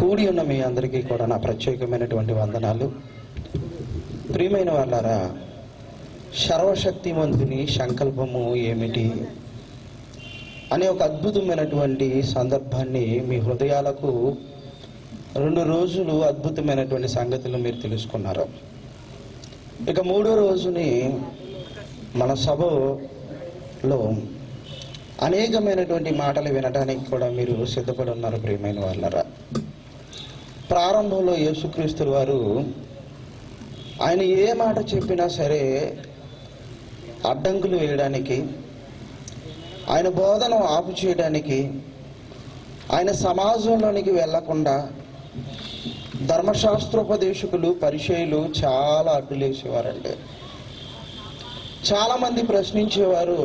కూడి ఉన్న మీ అందరికీ కూడా నా ప్రత్యేకమైనటువంటి వందనాలు ప్రియమైన వాళ్ళారా సర్వశక్తిమంతుని సంకల్పము ఏమిటి అనే ఒక అద్భుతమైనటువంటి సందర్భాన్ని మీ హృదయాలకు రెండు రోజులు అద్భుతమైనటువంటి సంగతులు మీరు తెలుసుకున్నారు ఇక మూడో రోజుని మన సభలో అనేకమైనటువంటి మాటలు వినడానికి కూడా మీరు సిద్ధపడి ఉన్నారు ప్రియమైన వాళ్ళరా ప్రారంభంలో యేసుక్రీస్తు వారు ఆయన ఏ మాట చెప్పినా సరే అడ్డంకులు వేయడానికి ఆయన బోధన ఆపు చేయడానికి ఆయన సమాజంలోనికి వెళ్లకుండా ధర్మశాస్త్రోపదేశకులు పరిచయులు చాలా అడ్డులేసేవారండి చాలామంది ప్రశ్నించేవారు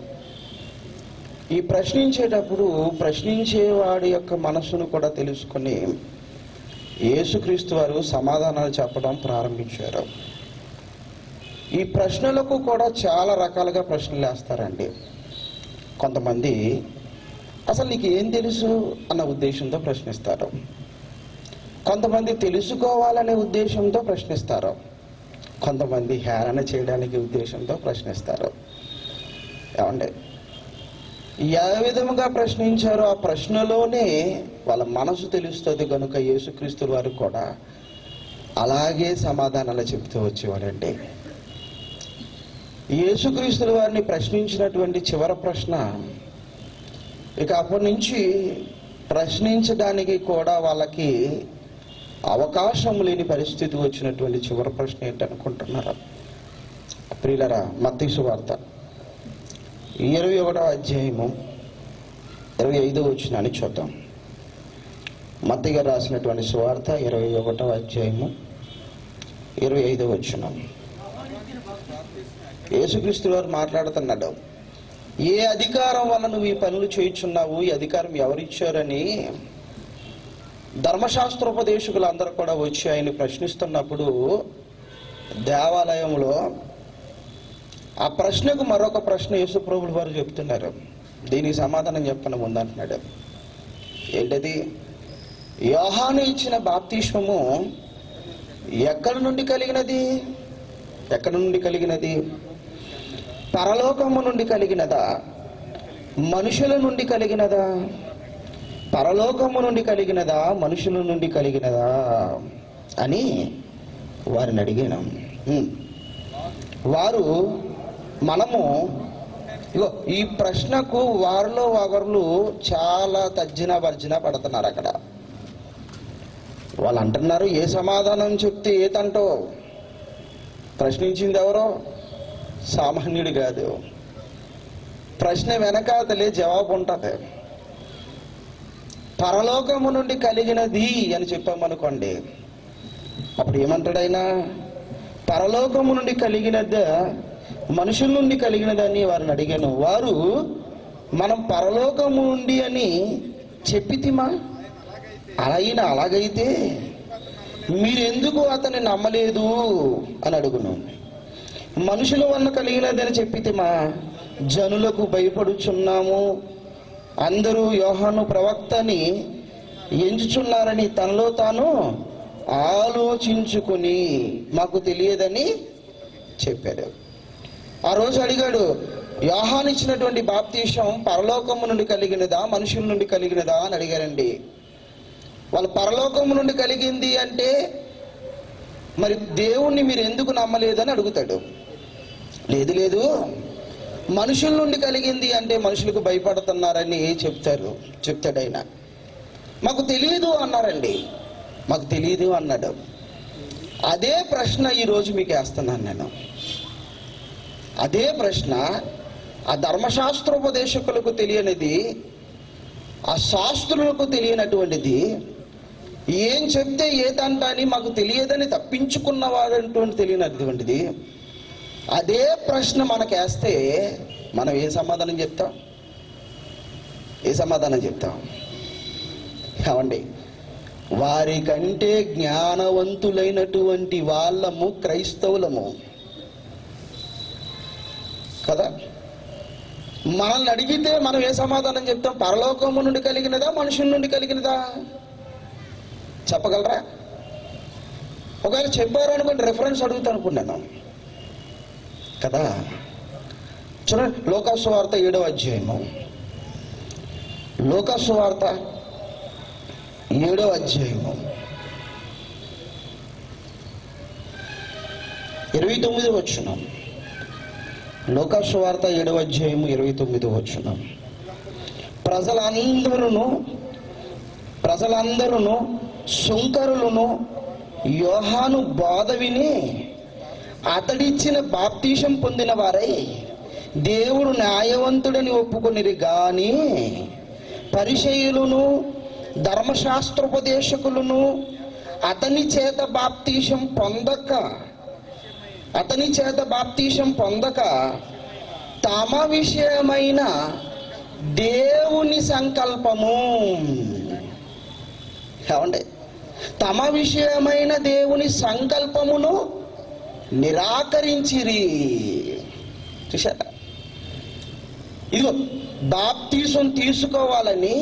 ఈ ప్రశ్నించేటప్పుడు ప్రశ్నించేవాడి యొక్క మనసును కూడా తెలుసుకొని యేసుక్రీస్తు వారు సమాధానాలు చెప్పడం ప్రారంభించారు ఈ ప్రశ్నలకు కూడా చాలా రకాలుగా ప్రశ్నలు వేస్తారండి కొంతమంది అసలు నీకు ఏం తెలుసు అన్న ఉద్దేశంతో ప్రశ్నిస్తారు కొంతమంది తెలుసుకోవాలనే ఉద్దేశంతో ప్రశ్నిస్తారు కొంతమంది హేళన చేయడానికి ఉద్దేశంతో ప్రశ్నిస్తారు ఏమండి ఏ విధముగా ప్రశ్నించారో ఆ ప్రశ్నలోనే వాళ్ళ మనసు తెలుస్తుంది కనుక యేసుక్రీస్తు వారు కూడా అలాగే సమాధానాలు చెప్తూ వచ్చేవాడండి యేసుక్రీస్తుల వారిని ప్రశ్నించినటువంటి చివరి ప్రశ్న ఇక అప్పటి నుంచి ప్రశ్నించడానికి కూడా వాళ్ళకి అవకాశం లేని పరిస్థితి వచ్చినటువంటి చివరి ప్రశ్న ఏంటనుకుంటున్నారా ప్రియులరా మత్తీసు వార్త ఇరవై ఒకటో అధ్యాయము ఇరవై ఐదో వచ్చినాన్ని చూద్దాం మత్తి గారు రాసినటువంటి సువార్త ఇరవై ఒకటో అధ్యాయము ఇరవై ఐదో వచ్చినాం యేసుక్రీస్తు వారు మాట్లాడుతున్నాడు ఏ అధికారం వల్ల నువ్వు ఈ పనులు చేయుచున్నావు ఈ అధికారం ఎవరిచ్చారని ధర్మశాస్త్రోపదేశకులు అందరూ కూడా వచ్చి ఆయన ప్రశ్నిస్తున్నప్పుడు దేవాలయంలో ఆ ప్రశ్నకు మరొక ప్రశ్న యేసుప్రభులు వారు చెప్తున్నారు దీనికి సమాధానం చెప్పను ముందంటున్నాడు ఏంటది యోహాను ఇచ్చిన బాప్తిష్మము ఎక్కడి నుండి కలిగినది ఎక్కడి నుండి కలిగినది పరలోకము నుండి కలిగినదా మనుషుల నుండి కలిగినదా పరలోకము నుండి కలిగినదా మనుషుల నుండి కలిగినదా అని వారిని అడిగాను హ్మ్. వారు మనము ఇగో ఈ ప్రశ్నకు వారిలో ఒకరు చాలా తర్జన భర్జన పడుతున్నారు అక్కడ వాళ్ళు అంటున్నారు ఏ సమాధానం చెప్తే ఏతంటో ప్రశ్నించింది ఎవరో సామాన్యుడు కాదు ప్రశ్న వెనకాతలే జవాబు ఉంటుంది పరలోకము నుండి కలిగినది అని చెప్పామనుకోండి అప్పుడు ఏమంటాడు ఆయన పరలోకము నుండి కలిగినద మనుషుల నుండి కలిగినదని వారిని అడిగాను వారు మనం పరలోకము నుండి అని చెప్పితిమా అలాగిన అలాగైతే మీరెందుకు అతన్ని నమ్మలేదు అని అడుగును మనుషుల వల్ల కలిగినదని చెప్పితిమా జనులకు భయపడుచున్నాము అందరూ యోహాను ప్రవక్తని ఎంచుచున్నారని తనలో తాను ఆలోచించుకుని మాకు తెలియదని చెప్పాడు ఆ రోజు అడిగాడు యోహాను ఇచ్చినటువంటి బాప్తీషం పరలోకము నుండి కలిగినదా మనుషుల నుండి కలిగినదా అని అడిగారండి వాళ్ళు పరలోకము నుండి కలిగింది అంటే మరి దేవుణ్ణి మీరు ఎందుకు నమ్మలేదని అడుగుతాడు లేదు లేదు మనుషుల నుండి కలిగింది అంటే మనుషులకు భయపడుతున్నారని చెప్తారు చెప్తాడు ఆయన మాకు తెలియదు అన్నారండి మాకు తెలియదు అన్నాడు అదే ప్రశ్న ఈరోజు మీకు వేస్తున్నాను నేను అదే ప్రశ్న ఆ ధర్మశాస్త్రోపదేశకులకు తెలియనిది ఆ శాస్త్రులకు తెలియనటువంటిది ఏం చెప్తే ఏదంట అని మాకు తెలియదని తప్పించుకున్నవాడంటువంటి తెలియనటువంటిది అదే ప్రశ్న మనకేస్తే మనం ఏ సమాధానం చెప్తాం ఏ సమాధానం చెప్తాం ఏమండి వారి కంటే జ్ఞానవంతులైనటువంటి వాళ్ళము క్రైస్తవులము కదా మనల్ని అడిగితే మనం ఏ సమాధానం చెప్తాం పరలోకము నుండి కలిగినదా మనుషుల నుండి కలిగినదా చెప్పగలరా ఒకవేళ చెప్పారు అనుకోండి రెఫరెన్స్ అడుగుతాను అనుకున్నాను కదా చూడండి లోకాసు వార్త ఏడవ అధ్యాయము లోకాసు వార్త ఏడవ అధ్యాయము ఇరవై తొమ్మిది వచ్చున్నాం లోకాసు వార్త ఏడవ అధ్యాయము ఇరవై తొమ్మిది వచ్చున్నాం ప్రజలందరూ ప్రజలందరూ సుంకరులను యోహాను బోధ విని అతడిచ్చిన బాప్తీషం పొందిన వారై దేవుడు న్యాయవంతుడని ఒప్పుకొనిరి గాని పరిచయులను ధర్మశాస్త్రోపదేశకులను అతని చేత బాప్తీషం పొందక అతని చేత బాప్తీషం పొందక తమ విషయమైన దేవుని సంకల్పము ఏమండి తమ విషయమైన దేవుని సంకల్పమును నిరాకరించిరి చూసారా ఇదిగో బాప్తీసం తీసుకోవాలని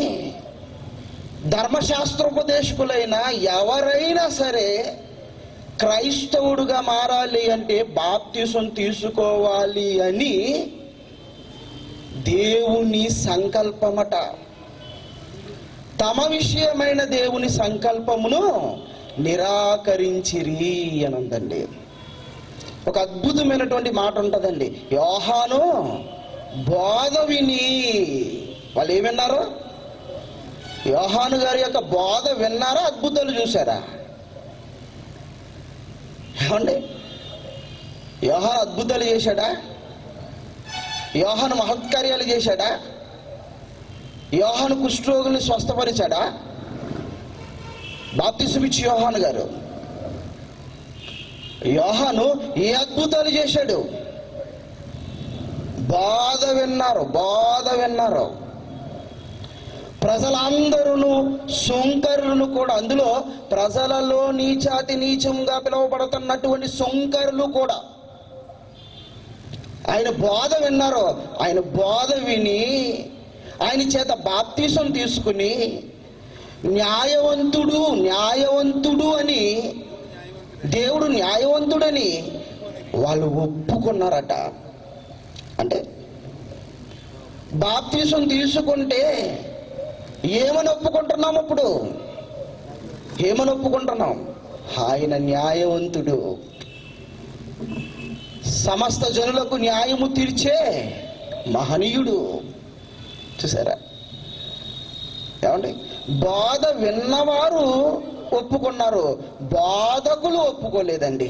ధర్మశాస్త్రోపదేశకులైన ఎవరైనా సరే క్రైస్తవుడుగా మారాలి అంటే బాప్తీసం తీసుకోవాలి అని దేవుని సంకల్పమట తమ విషయమైన దేవుని సంకల్పమును నిరాకరించిరి అని ఉందండి ఒక అద్భుతమైనటువంటి మాట ఉంటుందండి యోహాను బోధ విని వాళ్ళు ఏమన్నారు యోహాను గారి యొక్క బోధ విన్నారా అద్భుతాలు చూసారా ఏమండి యోహాను అద్భుతాలు చేశాడా యోహాను మహత్కార్యాలు చేశాడా యోహాను కుష్ఠరోగుల్ని స్వస్థపరిచాడా బాప్తిసమిచ్చి యోహాను గారు యోహాను ఏ అద్భుతాలు చేశాడు బాధ విన్నారు బాధ విన్నారు ప్రజలందరూ సొంకరులను కూడా అందులో ప్రజలలో నీచాతి నీచంగా పిలువబడుతున్నటువంటి సొంకరులు కూడా ఆయన బోధ విన్నారు ఆయన బోధ విని ఆయన చేత బాప్తీసం తీసుకుని న్యాయవంతుడు న్యాయవంతుడు అని దేవుడు న్యాయవంతుడని వాళ్ళు ఒప్పుకున్నారట అంటే బాప్తీసం తీసుకుంటే ఏమని ఒప్పుకుంటున్నాం ఇప్పుడు ఏమని ఒప్పుకుంటున్నాం ఆయన న్యాయవంతుడు సమస్త జనులకు న్యాయము తీర్చే మహనీయుడు చూసారా ఏమండి బాధ విన్నవారు ఒప్పుకున్నారు బాధకులు ఒప్పుకోలేదండి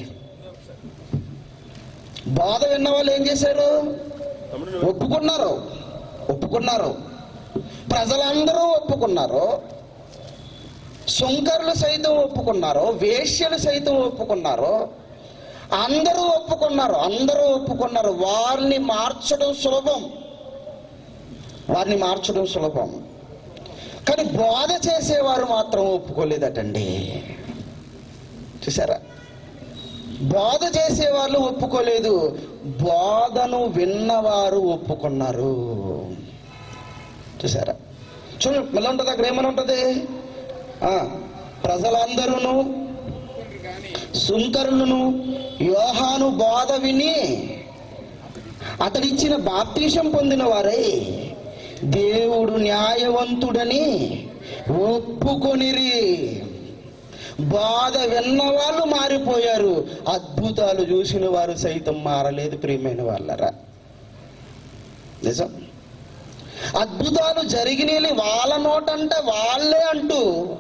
బాధ విన్న వాళ్ళు ఏం చేశారు ఒప్పుకున్నారు ఒప్పుకున్నారు ప్రజలందరూ ఒప్పుకున్నారు సుంకరులు సైతం ఒప్పుకున్నారు వేశ్యలు సైతం ఒప్పుకున్నారు అందరూ ఒప్పుకున్నారు అందరూ ఒప్పుకున్నారు వారిని మార్చడం సులభం వారిని మార్చడం సులభం కానీ బోధ చేసేవారు మాత్రం ఒప్పుకోలేదటండి చూసారా బోధ చేసేవాళ్ళు ఒప్పుకోలేదు బోధను విన్నవారు ఒప్పుకున్నారు చూసారా చూడండి మళ్ళీ ఉంటుంది అక్కడ ఏమని ఉంటుంది ఆ, ప్రజలందరూ సుంకరులను యోహాను బోధ విని అతడిచ్చిన బాప్తీషం పొందిన వారై దేవుడు న్యాయవంతుడని ఒప్పుకొనిరి బాధ విన్న వాళ్ళు మారిపోయారు అద్భుతాలు చూసిన వారు సైతం మారలేదు ప్రియమైన వాళ్ళరా నిజం అద్భుతాలు జరిగినవి వాళ్ళ నోటంటే వాళ్ళే అంటూ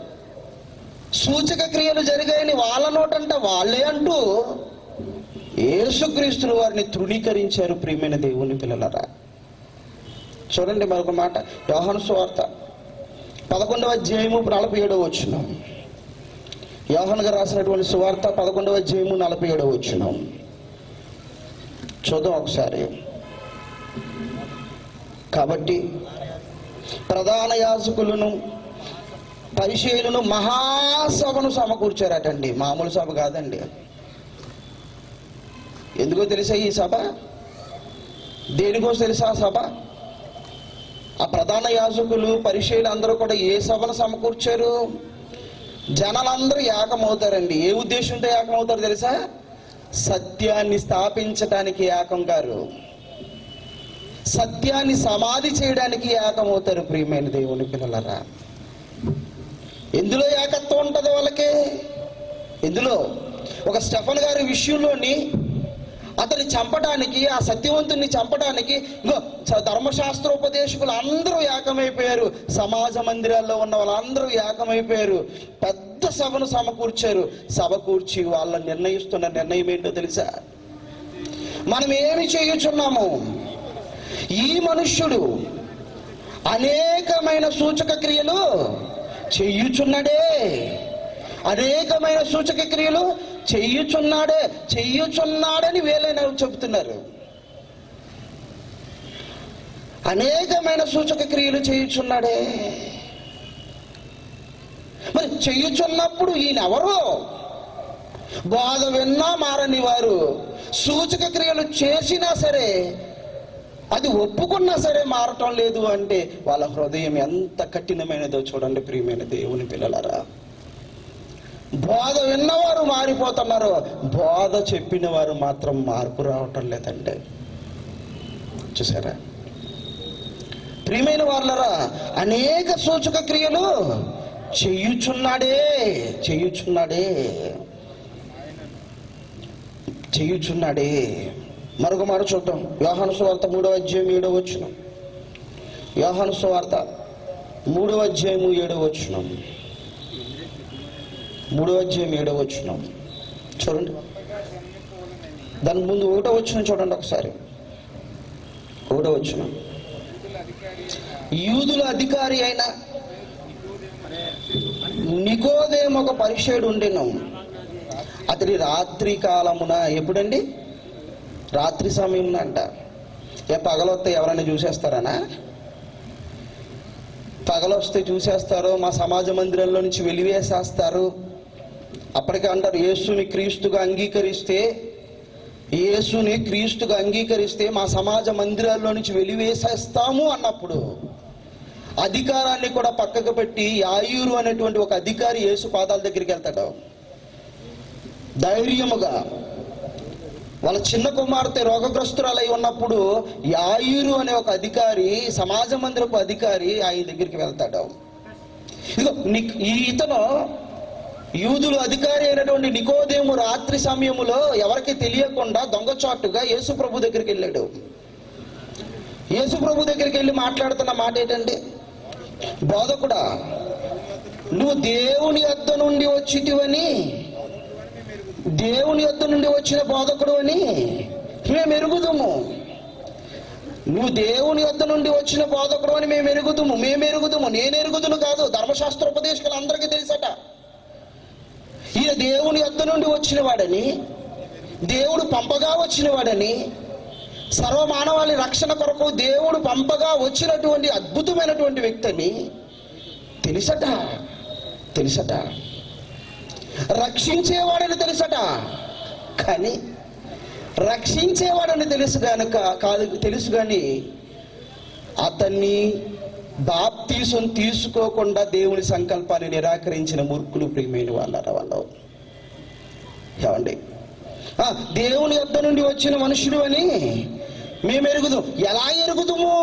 సూచక క్రియలు జరిగాయని వాళ్ళ నోటంటే వాళ్ళే అంటూ యేసుక్రీస్తులు వారిని తృణీకరించారు ప్రియమైన దేవుని పిల్లలరా చూడండి మరొక మాట యోహాను సువార్త పదకొండవ అధ్యాయము నలభై ఏడవ వచ్చిన యోహాను గారు రాసినటువంటి సువార్త పదకొండవ అధ్యాయము నలభై ఏడవ వచ్చిన చూద్దాం ఒకసారి కాబట్టి ప్రధాన యాజకులను పరిచయులను మహాసభను సమకూర్చారటండి మామూలు సభ కాదండి ఎందుకో తెలుసా ఈ సభ దేనికోసం తెలుసా ఆ సభ ఆ ప్రధాన యాజకులు పరిచయులు అందరూ కూడా ఏ సభను సమకూర్చారు జనాలందరూ ఏకమవుతారండి ఏ ఉద్దేశంతో ఏకమవుతారు తెలుసా సత్యాన్ని స్థాపించటానికి ఏకం గారు సత్యాన్ని సమాధి చేయడానికి ఏకమవుతారు ప్రియమైన దేవుని పిల్లలరా ఎందులో ఏకత్వం ఉంటుంది వాళ్ళకి ఎందులో ఒక స్టెఫన్ గారి విషయంలోని అతన్ని చంపడానికి ఆ సత్యవంతుని చంపడానికి ఇంకో స- ధర్మశాస్త్రోపదేశకులు అందరూ ఏకమైపోయారు సమాజ మందిరాల్లో ఉన్న వాళ్ళందరూ ఏకమైపోయారు పెద్ద సభను సమకూర్చారు సభ కూర్చి వాళ్ళ నిర్ణయిస్తున్న నిర్ణయం ఏంటో తెలుసా మనం ఏమి చేయుచున్నాము ఈ మనుష్యుడు అనేకమైన సూచక క్రియలు చెయ్యుచున్నాడే అనేకమైన సూచక క్రియలు చెయ్యుచున్నాడే చెయ్యుచున్నాడని వేలైన చెబుతున్నారు అనేకమైన సూచక క్రియలు చేయుచున్నాడే మరి చెయ్యుచున్నప్పుడు ఈయన ఎవరు బాధ విన్నా మారని వారు సూచక క్రియలు చేసినా సరే అది ఒప్పుకున్నా సరే మారటం లేదు అంటే వాళ్ళ హృదయం ఎంత కఠినమైనదో చూడండి ప్రియమైన దేవుని పిల్లలరా బోధ విన్నవారు మారిపోతున్నారు బోధ చెప్పిన వారు మాత్రం మార్పు రావటం లేదండి చూసారా ప్రియమైన వాళ్ళరా అనేక సూచక క్రియలు చెయ్యుచున్నాడే చెయ్యుచున్నాడే చేయుచున్నాడే మరొక మాట చూద్దాం యోహాను సువార్త మూడవ అధ్యాయం ఏడవ వచ్చిన యోహాను సువార్త మూడవ అధ్యాయము ఏడవ వచ్చిన మూడవ అధ్యాయం ఏడవ వచ్చిన చూడండి దాని ముందు ఒకటో వచ్చిన చూడండి ఒకసారి ఒకటో వచ్చిన యూదుల అధికారి అయిన నికోదేం ఒక పరిచయుడు ఉండెను అతడి రాత్రి కాలమున ఎప్పుడండి రాత్రి సమయంలో అంట ఏ పగలొస్తే ఎవరైనా చూసేస్తారనా పగలొస్తే చూసేస్తారు మా సమాజ మందిరంలో నుంచి వెలివేసేస్తారు అప్పటికే అంటారు యేసుని క్రీస్తుగా అంగీకరిస్తే యేసుని క్రీస్తుగా అంగీకరిస్తే మా సమాజ మందిరాల్లో నుంచి వెలివేసేస్తాము అన్నప్పుడు అధికారాన్ని కూడా పక్కకు పెట్టి యాయూరు అనేటువంటి ఒక అధికారి యేసు పాదాల దగ్గరికి వెళ్తాడు ధైర్యముగా వాళ్ళ చిన్న కుమార్తె రోగగ్రస్తురాలై ఉన్నప్పుడు యాయూరు అనే ఒక అధికారి సమాజ మందిరపు అధికారి ఆయన దగ్గరికి వెళ్తాడు ఇదిగో ని- ఈ ఇతను యూదులు అధికారి అయినటువంటి నికోదేము రాత్రి సమయములో ఎవరికి తెలియకుండా దొంగచాటుగా యేసు ప్రభు దగ్గరికి వెళ్ళాడు యేసు ప్రభు దగ్గరికి వెళ్ళి మాట్లాడుతున్న మాట ఏంటంటే బోధకుడా నువ్వు దేవుని యొద్ద నుండి వచ్చిటివని దేవుని యొద్ద నుండి వచ్చిన బోధకుడు అని మేము ఎరుగుదుము నువ్వు దేవుని యొద్ద నుండి వచ్చిన బోధకుడు అని మేము ఎరుగుదుము మేము ఎరుగుదుము నేను ఎరుగుదును కాదు ధర్మశాస్త్ర ఉపదేశకులు అందరికీ తెలుసట ఈయన దేవుని యొద్ద నుండి వచ్చిన వాడని దేవుడు పంపగా వచ్చిన వాడని సర్వమానవాళి రక్షణ కొరకు దేవుడు పంపగా వచ్చినటువంటి అద్భుతమైనటువంటి వ్యక్తిని తెలుసట తెలుసట రక్షించేవాడని తెలుసట కానీ రక్షించేవాడని తెలుసు కనుక కాదు తెలుసు కానీ అతన్ని బాప్తీసం తీసుకోకుండా దేవుని సంకల్పాన్ని నిరాకరించిన మూర్ఖులు ప్రియమైన వాళ్ళ వాళ్ళు ఏమండి ఆ, దేవుని యొద్ద నుండి వచ్చిన మనుషుడు అని మేము ఎరుగుదు ఎలా ఎరుగుదుము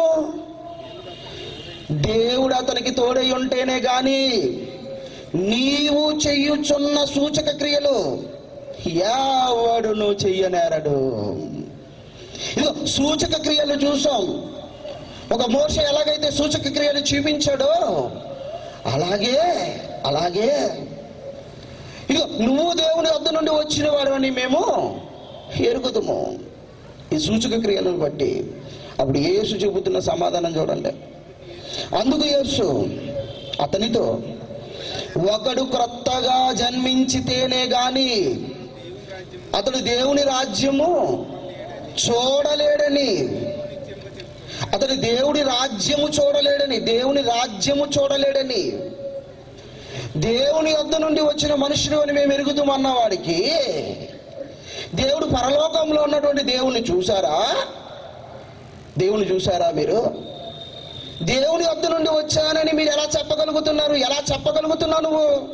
దేవుడు అతనికి తోడై ఉంటేనే గాని నీవు చెయ్యుచున్న సూచక క్రియలు ఎవడును చెయ్యనేరడు ఇదిగో సూచక క్రియలు చూసాం ఒక మోస ఎలాగైతే సూచక క్రియలు చూపించాడో అలాగే అలాగే ఇదిగో నువ్వు దేవుని వద్ద నుండి వచ్చిన వాడు అని మేము ఎరుగుదుము ఈ సూచక క్రియలను బట్టి అప్పుడు యేసు చెబుతున్న సమాధానం చూడండి అందుకు యేసు అతనితో ఒకడు క్రొత్తగా జన్మించితేనే గాని అతడు దేవుని రాజ్యము చూడలేడని అతడు దేవుడి రాజ్యము చూడలేడని దేవుని రాజ్యము చూడలేడని దేవుని వద్ద నుండి వచ్చిన మనుషుడు అని మేము ఎరుగుతామన్న వాడికి దేవుడు పరలోకంలో ఉన్నటువంటి దేవుని చూసారా దేవుని చూసారా మీరు దేవుని వద్ద నుండి వచ్చానని మీరు ఎలా చెప్పగలుగుతున్నారు ఎలా చెప్పగలుగుతున్నావు నువ్వు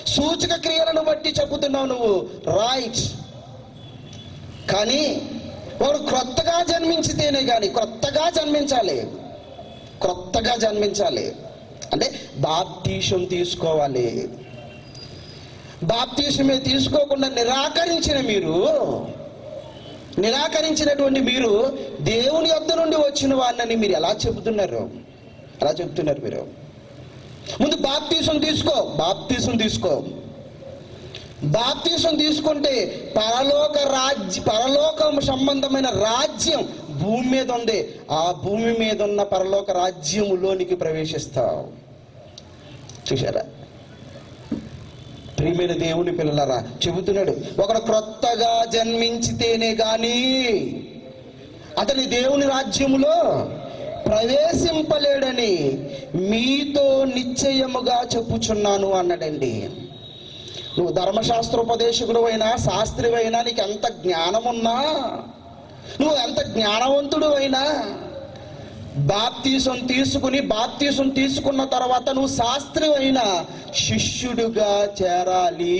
సూచక క్రియలను బట్టి చెబుతున్నావు నువ్వు రైట్ కానీ వాడు క్రొత్తగా జన్మించితేనే కానీ క్రొత్తగా జన్మించాలి క్రొత్తగా జన్మించాలి అంటే బాప్తీషం తీసుకోవాలి బాప్తీషమే తీసుకోకుండా నిరాకరించిన మీరు నిరాకరించినటువంటి మీరు దేవుని యొద్ద నుండి వచ్చిన వాడిని మీరు ఎలా చెబుతున్నారు ఎలా చెబుతున్నారు మీరు ముందు బాప్తీసం తీసుకో బాప్తీసం తీసుకో బాప్తీసం తీసుకుంటే పరలోక రాజ్య పరలోకం సంబంధమైన రాజ్యం భూమి మీద ఉంది ఆ భూమి మీద ఉన్న పరలోక రాజ్యములోనికి ప్రవేశిస్తావు చూశారా ప్రియమైన దేవుని పిల్లలారా చెబుతున్నాడు ఒకడు క్రొత్తగా జన్మించితేనే గాని అతని దేవుని రాజ్యములో ప్రవేశింపలేడని మీతో నిశ్చయముగా చెప్పుచున్నాను అన్నాడండి నువ్వు ధర్మశాస్త్రోపదేశకుడు అయినా శాస్త్రి అయినా నీకు ఎంత జ్ఞానమున్నా నువ్వు ఎంత జ్ఞానవంతుడు అయినా బాప్తీసం తీసుకుని బాప్తీసం తీసుకున్న తర్వాత నువ్వు శాస్త్రి అయినా శిష్యుడుగా చేరాలి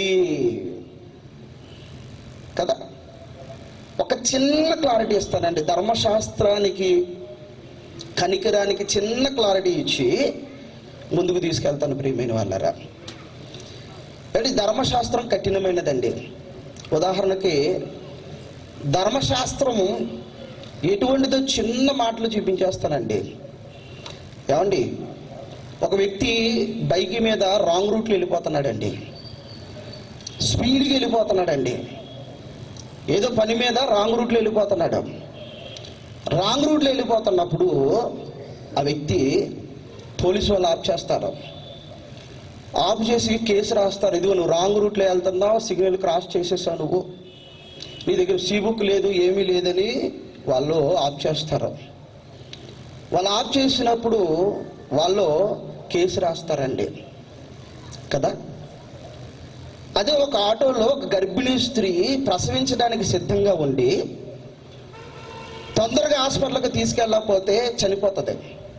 కదా ఒక చిన్న క్లారిటీ ఇస్తానండి ధర్మశాస్త్రానికి కనికరానికి చిన్న క్లారిటీ ఇచ్చి ముందుకు తీసుకెళ్తాను ప్రియమైన వాళ్ళరా అంటే ధర్మశాస్త్రం కఠినమైనదండి ఉదాహరణకి ధర్మశాస్త్రము ఎటువంటిదో చిన్న మాటలు చూపించేస్తానండి ఏమండి ఒక వ్యక్తి బైక్ మీద రాంగ్ రూట్లో వెళ్ళిపోతున్నాడండి స్పీడ్గా వెళ్ళిపోతున్నాడండి ఏదో పని మీద రాంగ్ రూట్లో వెళ్ళిపోతున్నాడు రాంగ్ రూట్లో వెళ్ళిపోతున్నప్పుడు ఆ వ్యక్తి పోలీసు వాళ్ళు ఆఫ్ చేస్తారు ఆఫ్ చేసి కేసు రాస్తారు ఇదిగో నువ్వు రాంగ్ రూట్లో వెళ్తున్నావు సిగ్నల్ క్రాస్ చేసేసావు నువ్వు నీ దగ్గర సీ బుక్ లేదు ఏమీ లేదని వాళ్ళు ఆఫ్ చేస్తారు వాళ్ళు ఆఫ్ చేసినప్పుడు వాళ్ళు కేసు రాస్తారండి కదా అదే ఒక ఆటోలో ఒక గర్భిణీ స్త్రీ ప్రసవించడానికి సిద్ధంగా ఉండి తొందరగా హాస్పిటల్కి తీసుకెళ్ళకపోతే చనిపోతుంది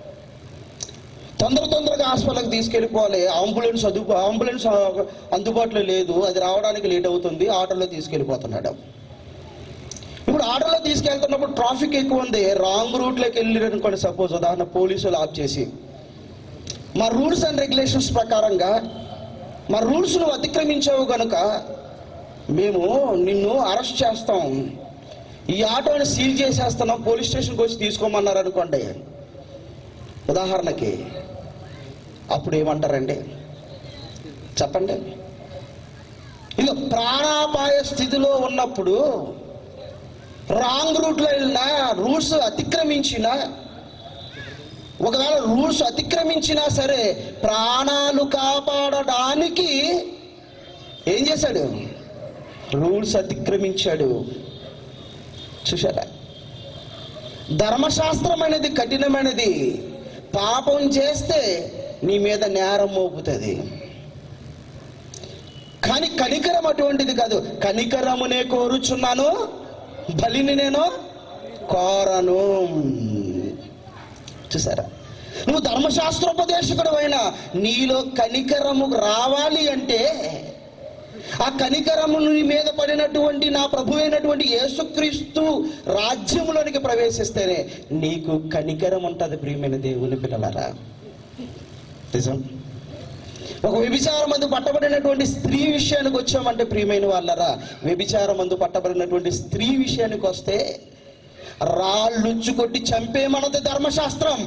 తొందర తొందరగా హాస్పిటల్కి తీసుకెళ్ళిపోవాలి అంబులెన్స్ అదు అంబులెన్స్ అందుబాటులో లేదు అది రావడానికి లేట్ అవుతుంది ఆటోలో తీసుకెళ్ళిపోతున్నాడు ఇప్పుడు ఆటోలో తీసుకెళ్తున్నప్పుడు ట్రాఫిక్ ఎక్కువ ఉంది రాంగ్ రూట్లోకి వెళ్ళారు అనుకోండి సపోజ్ ఉదాహరణ పోలీసులు ఆఫ్ చేసి మా రూల్స్ అండ్ రెగ్యులేషన్స్ ప్రకారంగా మా రూల్స్ నువ్వు అతిక్రమించావు కనుక మేము నిన్ను అరెస్ట్ చేస్తాం ఈ ఆటోని సీల్ చేసేస్తున్నాం పోలీస్ స్టేషన్కి వచ్చి తీసుకోమన్నారు అనుకోండి ఉదాహరణకి అప్పుడు ఏమంటారండి చెప్పండి ఇక ప్రాణాపాయ స్థితిలో ఉన్నప్పుడు రాంగ్ రూట్లో వెళ్ళినా రూల్స్ అతిక్రమించినా ఒకవేళ రూల్స్ అతిక్రమించినా సరే ప్రాణాలు కాపాడడానికి ఏం చేశాడు రూల్స్ అతిక్రమించాడు చూసారా ధర్మశాస్త్రం అనేది కఠినమైనది పాపం చేస్తే నీ మీద నేరం మోపుతుంది కానీ కనికరం అటువంటిది కాదు కనికరమునే కోరుచున్నాను బలిని నేను కోరను చూసారా నువ్వు ధర్మశాస్త్రోపదేశకుడు అయినా నీలో కనికరము రావాలి అంటే ఆ కనికరము నీ మీద పడినటువంటి నా ప్రభు అయినటువంటి యేసుక్రీస్తు రాజ్యములోనికి ప్రవేశిస్తేనే నీకు కనికరం ఉంటుంది ప్రియమైన దేవుని పిల్లలారా నిజం ఒక వ్యభిచార మందు పట్టబడినటువంటి స్త్రీ విషయానికి వచ్చామంటే ప్రియమైన వాళ్ళరా వ్యభిచార మందు పట్టబడినటువంటి స్త్రీ విషయానికి వస్తే రాళ్ళుచ్చు కొట్టి చంపేమన్నది ధర్మశాస్త్రం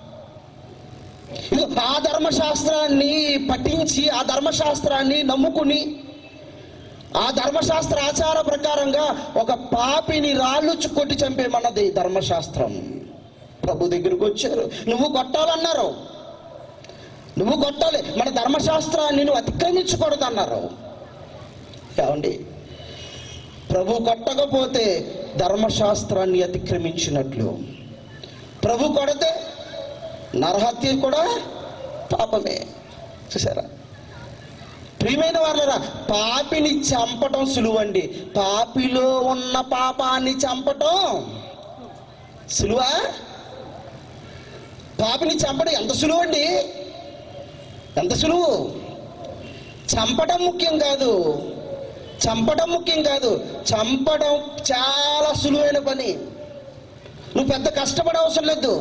ఇదిగో ఆ ధర్మశాస్త్రాన్ని పఠించి ఆ ధర్మశాస్త్రాన్ని నమ్ముకుని ఆ ధర్మశాస్త్ర ఆచార ప్రకారంగా ఒక పాపిని రాళ్ళుచ్చు కొట్టి చంపేమన్నది ధర్మశాస్త్రం ప్రభు దగ్గరికి వచ్చారు నువ్వు కొట్టాలన్నారు నువ్వు కొట్టాలి మన ధర్మశాస్త్రాన్ని నువ్వు అతిక్రమించకూడదు అన్నారు ఏమండి ప్రభు కొట్టకపోతే ధర్మశాస్త్రాన్ని అతిక్రమించినట్లు ప్రభు కొడితే నరహత్య కూడా పాపమే చూసారా ప్రియమైన వాళ్ళరా పాపిని చంపటం సులువండి పాపిలో ఉన్న పాపాన్ని చంపటం సులువా పాపిని చంపడం ఎంత సులువండి ఎంత సులువు చంపడం ముఖ్యం కాదు చంపడం ముఖ్యం కాదు చంపడం చాలా సులువైన పని నువ్వు పెద్ద కష్టపడే అవసరం లేదు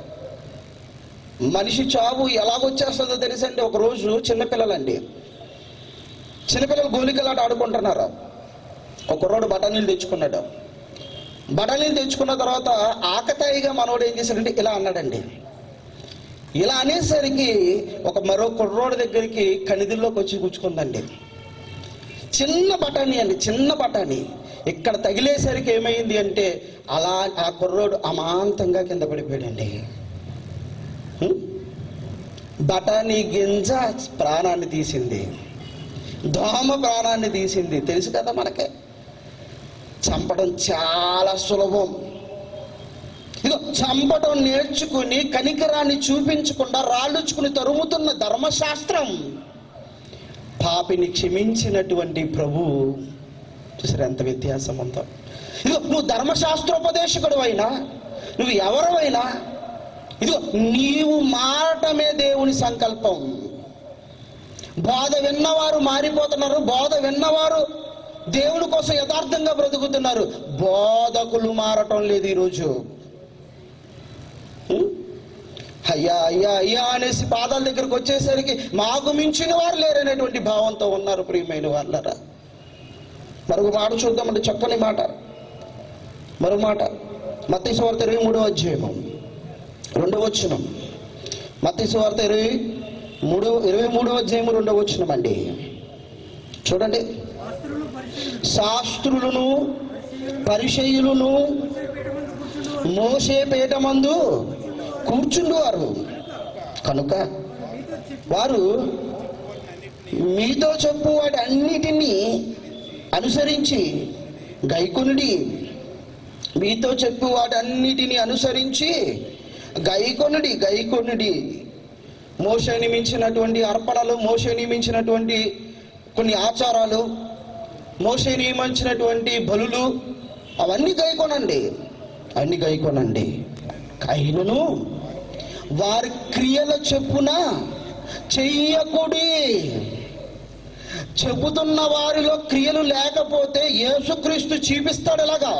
మనిషి చావు ఎలాగొచ్చేస్తుందో తెలుసండి ఒక రోజు చిన్నపిల్లలండి చిన్నపిల్లలు గోలికలాట ఆడుకుంటున్నారు ఒక కుర్రోడు బఠానీలు తెచ్చుకున్నాడు బఠానీలు తెచ్చుకున్న తర్వాత ఆకతాయిగా మనోడు ఏం చేశాడంటే ఇలా అన్నాడండి ఇలా అనేసరికి ఒక మరో కుర్రోడు దగ్గరికి కనిదిల్లోకి వచ్చి కూర్చుకుందండి చిన్న బఠానీ అండి చిన్న బఠానీ ఇక్కడ తగిలేసరికి ఏమైంది అంటే అలా ఆ కుర్రోడు అమాంతంగా కింద పడిపోయాడండి హ్మ్? బఠానీ గింజ ప్రాణాన్ని తీసింది దోమ ప్రాణాన్ని తీసింది తెలుసు కదా మనకే చంపడం చాలా సులభం ఇదిగో చంపడం నేర్చుకుని కనికరాన్ని చూపించకుండా రాళ్ళుచుకుని తరుముతున్న ధర్మశాస్త్రం పాపిని క్షమించినటువంటి ప్రభు చూసారు ఎంత వ్యత్యాసం ఉందో ఇదిగో నువ్వు ధర్మశాస్త్రోపదేశకుడు అయినా నువ్వు ఎవరైనా ఇదిగో నీవు మారటమే దేవుని సంకల్పం బోధ విన్నవారు మారిపోతున్నారు బోధ విన్నవారు దేవుని కోసం యథార్థంగా బ్రతుకుతున్నారు బోధకులు మారటం లేదు ఈరోజు ఉం? అయ్యా అయ్యా అయ్యా అనేసి పాదాల దగ్గరకు వచ్చేసరికి మాకు మించిన వారు లేరనేటువంటి భావంతో ఉన్నారు ప్రియమైన వాళ్ళరా మరొక మాట చూద్దామంటే చక్కని మాట మరో మాట మత్తి సువార్త ఇరవై మూడో అధ్యాయము రెండవ వచనం మత్తి సువార్త ఇరవై మూడో ఇరవై మూడో అధ్యాయము రెండవ వచనం అండి చూడండి శాస్త్రులను పరిచయులను మోసే పీఠమందు కూర్చుండువారు కనుక వారు మీతో చెప్పు వాటి అన్నిటినీ అనుసరించి గైకొనుడి మీతో చెప్పు వాటన్నిటిని అనుసరించి గైకొనుడి గైకొనుడి మోసే నియమించినటువంటి అర్పణలు మోసే నియమించినటువంటి కొన్ని ఆచారాలు మోసే నియమించినటువంటి బలులు అవన్నీ గైకొనండి అన్ని గైకొనండి అయినను వారి క్రియల చెప్పున చెయ్యకుడి చెబుతున్న వారిలో క్రియలు లేకపోతే యేసుక్రీస్తు చూపిస్తాడు ఎలాగా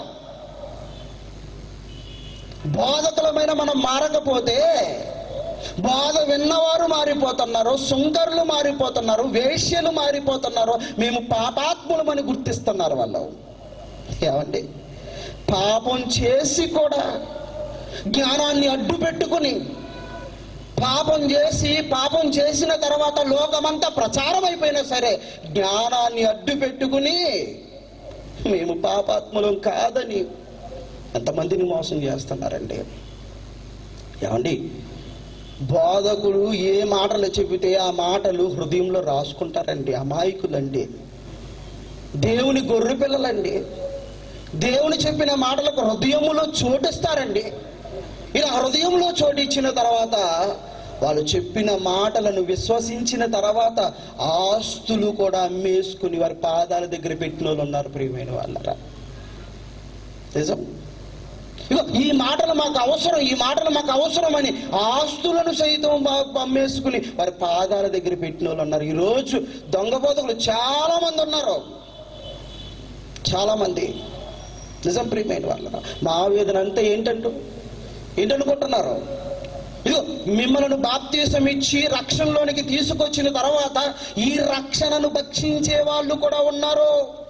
బోధకులమైన మనం మారకపోతే బాధ విన్నవారు మారిపోతున్నారు సుంకరులు మారిపోతున్నారు వేశ్యలు మారిపోతున్నారు మేము పాపాత్ములమని గుర్తిస్తున్నారు వాళ్ళు ఏమండి పాపం చేసి కూడా జ్ఞానాన్ని అడ్డు పెట్టుకుని పాపం చేసి పాపం చేసిన తర్వాత లోకమంతా ప్రచారం అయిపోయినా సరే జ్ఞానాన్ని అడ్డు పెట్టుకుని మేము పాపాత్ములం కాదని ఎంతమందిని మోసం చేస్తున్నారండి ఏమండి బోధకుడు ఏ మాటలు చెబితే ఆ మాటలు హృదయంలో రాసుకుంటారండి అమాయకులండి దేవుని గొర్రె పిల్లలండి దేవుని చెప్పిన మాటలకు హృదయములో చోటిస్తారండి ఇలా హృదయంలో చోటిచ్చిన తర్వాత వాళ్ళు చెప్పిన మాటలను విశ్వసించిన తర్వాత ఆస్తులు కూడా అమ్మేసుకుని వారి పాదాల దగ్గర పెట్టిన వాళ్ళు ఉన్నారు ప్రియమైన వాళ్ళరా నిజం ఇగో ఈ మాటలు మాకు అవసరం ఈ మాటలు మాకు అవసరం అని ఆస్తులను సైతం బ- అమ్మేసుకుని వారి పాదాల దగ్గర పెట్టిన వాళ్ళు ఉన్నారు ఈరోజు దొంగ బోధకులు చాలా మంది ఉన్నారు చాలా మంది నిజం ప్రియమైన వాళ్ళ మా ఆవేదన అంతా ఏంటంటూ ఏంటనుకుంటున్నారు ఇదిగో మిమ్మల్ని బాప్తీసం ఇచ్చి రక్షణలోనికి తీసుకొచ్చిన తర్వాత ఈ రక్షణను భక్షించే వాళ్ళు కూడా ఉన్నారు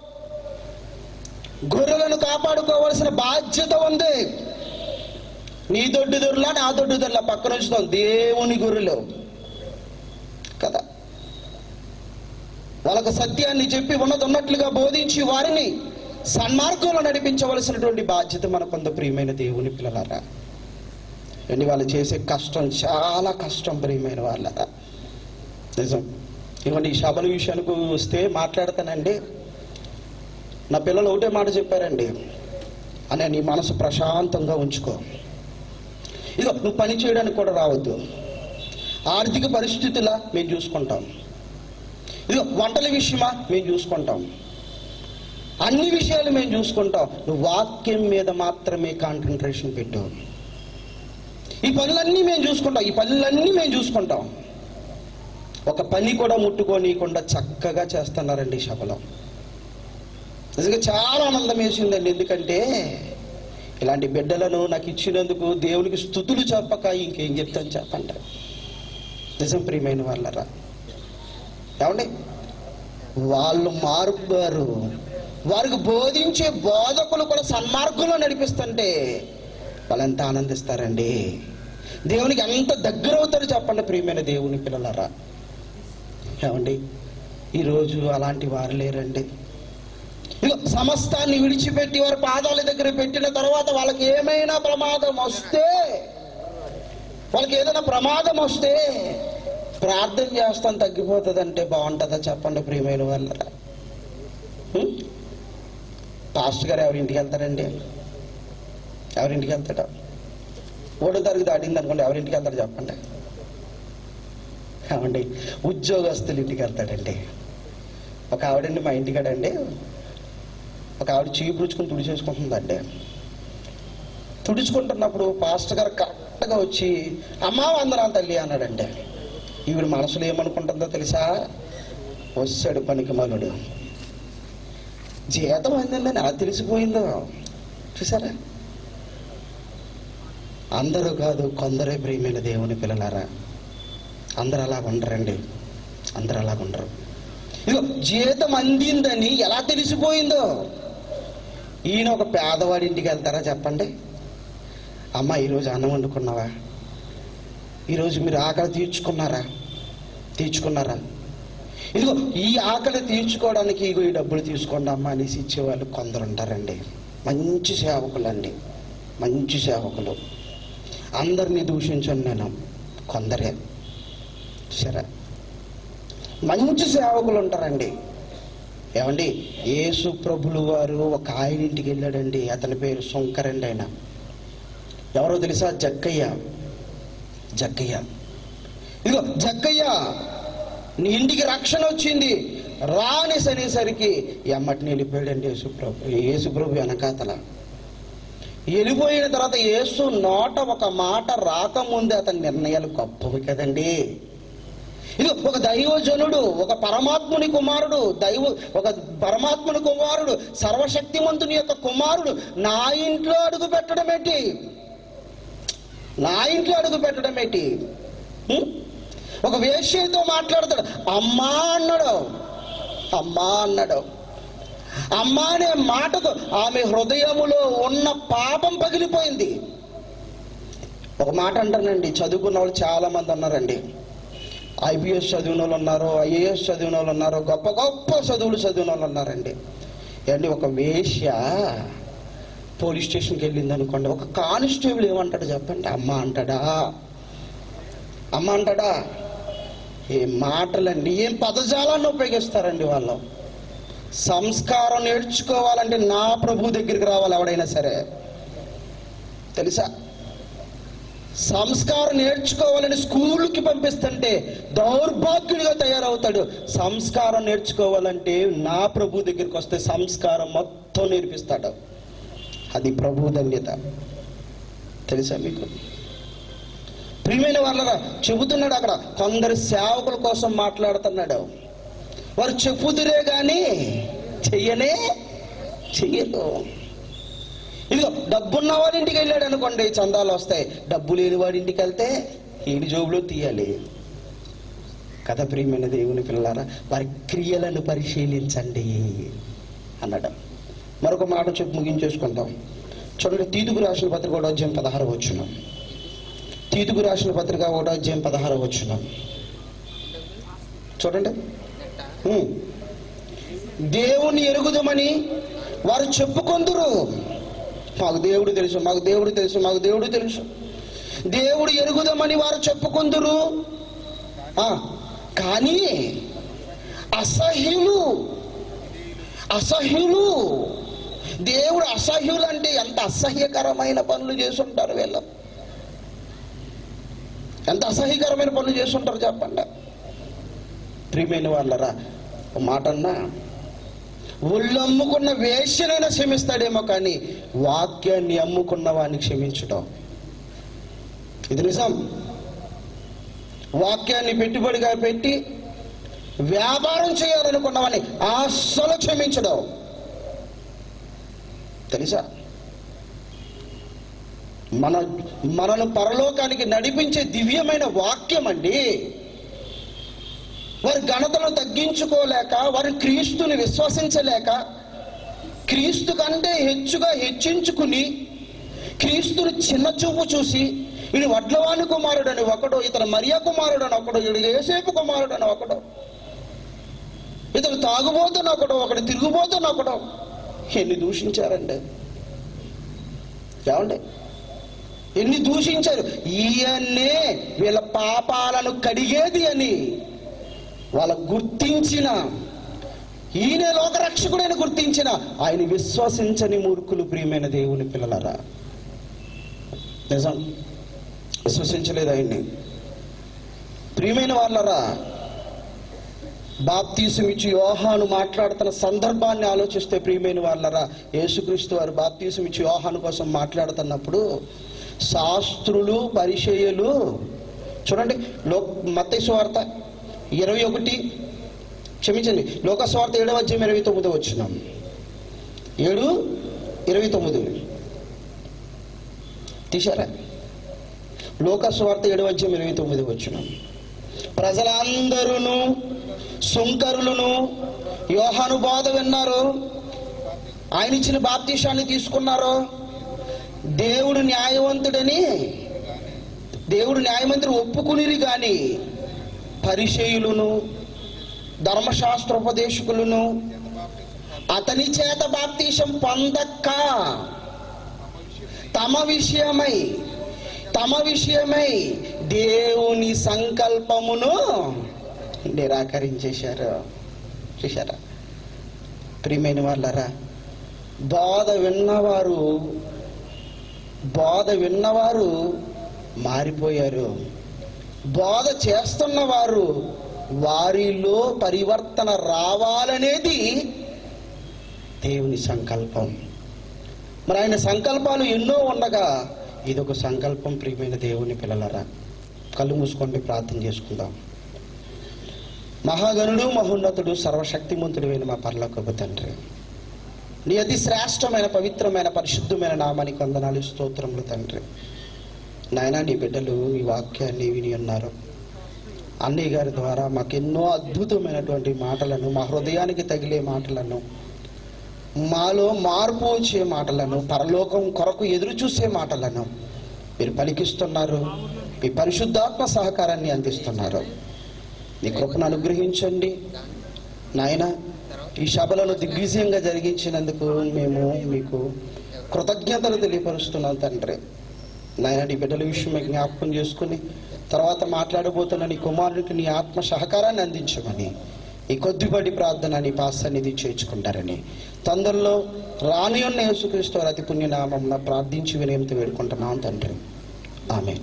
గొర్రెలను కాపాడుకోవాల్సిన బాధ్యత ఉంది నీ దొడ్డు దొరలా నా దొడ్డు దొరలా పక్కన ఉంచుతాం దేవుని గొర్రెలు కదా వాళ్ళకు సత్యాన్ని చెప్పి ఉన్నది ఉన్నట్లుగా బోధించి వారిని సన్మార్గంలో నడిపించవలసినటువంటి బాధ్యత మనకుంది ప్రియమైన దేవుని పిల్లలారా అని వాళ్ళు చేసే కష్టం చాలా కష్టం ప్రియమైన వాళ్ళరా నిజం ఇవ్వండి ఈ సభల విషయానికి వస్తే మాట్లాడతానండి నా పిల్లలు ఒకటే మాట చెప్పారండి అనే నీ మనసు ప్రశాంతంగా ఉంచుకో ఇదిగో నువ్వు పని చేయడానికి కూడా రావద్దు ఆర్థిక పరిస్థితులా మేము చూసుకుంటాం ఇదిగో వంటల విషయమా మేము చూసుకుంటాం అన్ని విషయాలు మేము చూసుకుంటాం నువ్వు వాక్యం మీద మాత్రమే కాన్సన్ట్రేషన్ పెట్టు ఈ పనులన్నీ మేము చూసుకుంటాం ఈ పనులన్నీ మేము చూసుకుంటాం ఒక పని కూడా ముట్టుకోనీయకుండా చక్కగా చేస్తున్నారండి ఈ సభలో నిజంగా చాలా ఆనందం వేసిందండి ఎందుకంటే ఇలాంటి బిడ్డలను నాకు ఇచ్చినందుకు దేవునికి స్థుతులు చెప్పక ఇంకేం చెప్తాను చెప్పండి నిజం ప్రియమైన వాళ్ళరా ఏమండి వాళ్ళు మారుబారు వారికి బోధించే బోధకులు కూడా సన్మార్గంలో నడిపిస్తుంటే వాళ్ళు ఎంత ఆనందిస్తారండి దేవునికి ఎంత దగ్గర అవుతారు చెప్పండి ప్రియమైన దేవుని పిల్లలారా ఏమండి ఈరోజు అలాంటి వారు లేరండి ఇగో సమస్తాన్ని విడిచిపెట్టి వారి పాదాల దగ్గర పెట్టిన తర్వాత వాళ్ళకి ఏమైనా ప్రమాదం వస్తే వాళ్ళకి ఏదైనా ప్రమాదం వస్తే ప్రార్థన చేస్తాం తగ్గిపోతుందంటే బాగుంటుందా చెప్పండి ప్రియమైన వాళ్ళరా ఉం? పాస్టర్ గారు ఎవరింటికి వెళ్తారండి ఎవరింటికి వెళ్తాడు ఓడో తరగతి దాటింది అనుకోండి ఎవరింటికి వెళ్తారు చెప్పండి ఏమండి ఉద్యోగస్తుల ఇంటికి వెళ్తాడండి ఒక ఆవిడండి మా ఇంటికాడండి ఒక ఆవిడ చీపు రుచుకుని తుడిచేసుకుంటుందండి తుడుచుకుంటున్నప్పుడు పాస్టర్ గారు కరెక్ట్గా వచ్చి అమ్మా వందనాలు తల్లి అన్నాడండి ఈవిడ మనసులో ఏమనుకుంటుందో తెలుసా వచ్చాడు పనికి మనుడు జీతం అందిందని అది తెలిసిపోయిందో చూసారా అందరూ కాదు కొందరే ప్రియమైన దేవుని పిల్లలారా అందరూ అలా ఉండరండి అందరూ అలా ఉండరు ఇదిగో జీతం అందిందని ఎలా తెలిసిపోయిందో ఈయన ఒక పేదవాడి ఇంటికి వెళ్తారా చెప్పండి అమ్మ ఈరోజు అన్నం వండుకున్నావా ఈరోజు మీరు ఆకలి తీర్చుకున్నారా తీర్చుకున్నారా ఇదిగో ఈ ఆకలి తీర్చుకోవడానికి ఇగో ఈ డబ్బులు తీసుకోండి అమ్మ అనేసి ఇచ్చేవాళ్ళు కొందరు ఉంటారండి మంచి సేవకులండి మంచి సేవకులు అందరినీ దూషించను నేను కొందరే సరే మంచి సేవకులు ఉంటారండి ఏమండి యేసు ప్రభులు వారు ఒక ఆయన ఇంటికి వెళ్ళాడండి అతని పేరు శంకరండి ఆయన ఎవరో తెలుసా జక్కయ్య జక్కయ్య ఇదిగో జక్కయ్య నీ ఇంటికి రక్షణ వచ్చింది రానేసి అనేసరికి ఎమ్మటిని వెళ్ళిపోయాడండి యేసుప్రభు యేసుప్రభు వెనకాతల వెళ్ళిపోయిన తర్వాత యేసు నోట ఒక మాట రాకముందే అతని నిర్ణయాలు గొప్పవి కదండి ఇది ఒక దైవజనుడు ఒక పరమాత్ముని కుమారుడు దైవ ఒక పరమాత్ముని కుమారుడు సర్వశక్తిమంతుని యొక్క కుమారుడు నా ఇంట్లో అడుగు పెట్టడం ఏంటి నా ఇంట్లో అడుగు పెట్టడం ఏంటి ఉం? ఒక వేశ్యతో మాట్లాడతాడు అమ్మా అన్నాడు అమ్మా అన్నాడు అమ్మా అనే మాటకు ఆమె హృదయములో ఉన్న పాపం పగిలిపోయింది ఒక మాట అంటానండి చదువుకున్న వాళ్ళు చాలా మంది ఉన్నారండి ఐపీఎస్ చదివిన వాళ్ళు ఉన్నారు ఐఏఎస్ చదివిన వాళ్ళు ఉన్నారు గొప్ప గొప్ప చదువులు చదివిన వాళ్ళు ఉన్నారండి ఏంటి ఒక వేశ్య పోలీస్ స్టేషన్కి వెళ్ళింది అనుకోండి ఒక కానిస్టేబుల్ ఏమంటాడు చెప్పండి అమ్మ అంటాడా అమ్మ అంటాడా ఏ మాటలండి ఏం పదజాలాన్ని ఉపయోగిస్తారండి వాళ్ళు సంస్కారం నేర్చుకోవాలంటే నా ప్రభు దగ్గరికి రావాలి ఎవడైనా సరే తెలుసా సంస్కారం నేర్చుకోవాలని స్కూల్కి పంపిస్తుంటే దౌర్భాగ్యుడిగా తయారవుతాడు సంస్కారం నేర్చుకోవాలంటే నా ప్రభు దగ్గరికి వస్తే సంస్కారం మొత్తం నేర్పిస్తాడు అది ప్రభు ధన్యత తెలుసా మీకు ప్రియమైన వాళ్ళరా చెబుతున్నాడు అక్కడ కొందరు సేవకుల కోసం మాట్లాడుతున్నాడు వారు చెప్పుదురే కానీ చెయ్యనే చెయ్యరు ఇదిగో డబ్బున్న వాడి ఇంటికి వెళ్ళాడు అనుకోండి చందాలు వస్తాయి డబ్బు లేని వాడి ఇంటికి వెళ్తే ఈడి జోబులో తీయాలి కథ ప్రియమైన దేవుని పిల్లలారా వారి క్రియలను పరిశీలించండి అన్నాడు మరొక మాట చెప్పి ముగించేసుకుందాం చూడండి తీతుకు రాసిన పత్రిక ఒకటో అధ్యాయం పదహారు వచ్చును తీతుకు రాసిన పత్రిక ఒకటో అధ్యాయం పదహారు వచ్చును చూడండి ఉం. దేవుని ఎరుగుదమని వారు చెప్పుకొందురు మాకు దేవుడు తెలుసు మాకు దేవుడు తెలుసు మాకు దేవుడు తెలుసు దేవుడు ఎరుగుదమని వారు చెప్పుకొందురు ఆ, కానీ అసహ్యులు అసహ్యులు దేవుడు అసహ్యులు అంటే ఎంత అసహ్యకరమైన పనులు చేసుంటారు వీళ్ళు ఎంత అసహ్యకరమైన పనులు చేసుంటారు చెప్పండి ప్రియమైన వాళ్ళరా ఒక మాట అన్నా ఒళ్ళు అమ్ముకున్న వేశ్యనైనా క్షమిస్తాడేమో కానీ వాక్యాన్ని అమ్ముకున్న వాడిని క్షమించడం ఇది నిజం వాక్యాన్ని పెట్టుబడిగా పెట్టి వ్యాపారం చేయాలనుకున్నవాడిని అస్సలు క్షమించడం తెలుసా మన మనను పరలోకానికి నడిపించే దివ్యమైన వాక్యం అండి వారి ఘనతను తగ్గించుకోలేక వారి క్రీస్తుని విశ్వసించలేక క్రీస్తు కంటే హెచ్చుగా హెచ్చించుకుని క్రీస్తుని చిన్న చూపు చూసి వీడు వడ్లవాణి కుమారుడని ఒకడు ఇతను మరియా కుమారుడని ఒకడు వీడు ఏసేపు కుమారుడని ఒకడు ఇతను తాగుబోతున్న ఒకడు ఒకడు తిరుగుబోతున్న ఒకడు ఎన్ని దూషించారండి ఏమండి ఎన్ని దూషించారు ఈయన్నే వీళ్ళ పాపాలను కడిగేది అని వాళ్ళ గుర్తించిన ఈయన లోకరక్షకుడని గుర్తించిన ఆయన విశ్వసించని మూర్ఖులు ప్రియమైన దేవుని పిల్లలరా నిజం విశ్వసించలేదు ఆయన్ని ప్రియమైన వాళ్ళరా బాప్తీసం ఇచ్చి యోహాను మాట్లాడుతున్న సందర్భాన్ని ఆలోచిస్తే ప్రియమైన వాళ్ళరా యేసుక్రీస్తు వారు బాప్తీసం ఇచ్చి యోహాను కోసం మాట్లాడుతున్నప్పుడు శాస్త్రులు పరిచయులు చూడండి లో మత్తయి వార్త ఇరవై ఒకటి క్షమించండి లోకస్వార్త ఏడవ అధ్యాయం ఇరవై తొమ్మిది వచ్చినాం ఏడు ఇరవై తొమ్మిది తీశారా లోకస్వార్త ఏడవ అధ్యాయం ఇరవై తొమ్మిది వచ్చినాం ప్రజలందరూ సుంకరులను యోహాను బోధ విన్నారు ఆయన ఇచ్చిన బాప్తీషాన్ని తీసుకున్నారు దేవుడు న్యాయవంతుడని దేవుడు న్యాయమంత్రి ఒప్పుకునిరి గాని పరిచయులను ధర్మశాస్త్రోపదేశకులను అతని చేత బాప్తీషం పొందక్క తమ విషయమై తమ విషయమై దేవుని సంకల్పమును నిరాకరించేశారు చూశారా ప్రియమైన వాళ్ళరా బోధ విన్నవారు బోధ విన్నవారు మారిపోయారు బోధ చేస్తున్న వారు వారిలో పరివర్తన రావాలనేది దేవుని సంకల్పం మరి ఆయన సంకల్పాలు ఎన్నో ఉండగా ఇదొక సంకల్పం ప్రియమైన దేవుని పిల్లలరా కళ్ళు మూసుకోండి ప్రార్థన చేసుకుందాం మహాగణుడు మహోన్నతుడు సర్వశక్తిమంతుడు మా పరలోకపు తండ్రి నీ అతి శ్రేష్టమైన పవిత్రమైన పరిశుద్ధమైన నామానికి వందనాలు స్తోత్రములు తండ్రి నాయన నీ బిడ్డలు ఈ వాక్యాన్ని విని ఉన్నారు అన్నయ్య గారి ద్వారా మాకు ఎన్నో అద్భుతమైనటువంటి మాటలను మా హృదయానికి తగిలే మాటలను మాలో మార్పు వచ్చే మాటలను పరలోకం కొరకు ఎదురు చూసే మాటలను మీరు పలికిస్తున్నారు మీ పరిశుద్ధాత్మ సహకారాన్ని అందిస్తున్నారు నీ కృపను అనుగ్రహించండి నాయన ఈ సభలను దిగ్విజయంగా జరిగించినందుకు మేము మీకు కృతజ్ఞతలు తెలియపరుస్తున్నాం తండ్రి నాయన నీ బిడ్డల విషయం జ్ఞాపకం చేసుకుని తర్వాత మాట్లాడబోతున్న నీ కుమారునికి నీ ఆత్మ సహకారాన్ని అందించమని ఈ కొద్దిపాటి ప్రార్థన నీ పాసన్నిధి చేర్చుకుంటారని తొందరలో రాని ఉన్న యేసుక్రీస్తు వారి అతి పుణ్యనామం ప్రార్థించి వినయంతో వేడుకుంటున్నాం తండ్రి ఆమె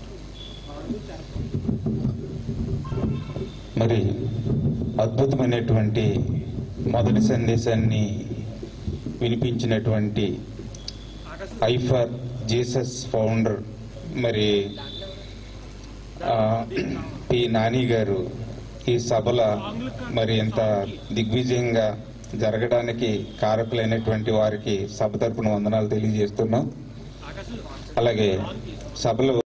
మరి అద్భుతమైనటువంటి మొదటి సందేశాన్ని వినిపించినటువంటి ఐఫర్ జీసస్ ఫౌండర్ మరి ఆ, పి నాని గారు ఈ సభల మరి ఇంత దిగ్విజయంగా జరగడానికి కారకులైనటువంటి వారికి సభ తరపున వందనాలు తెలియజేస్తున్నాం అలాగే సభలో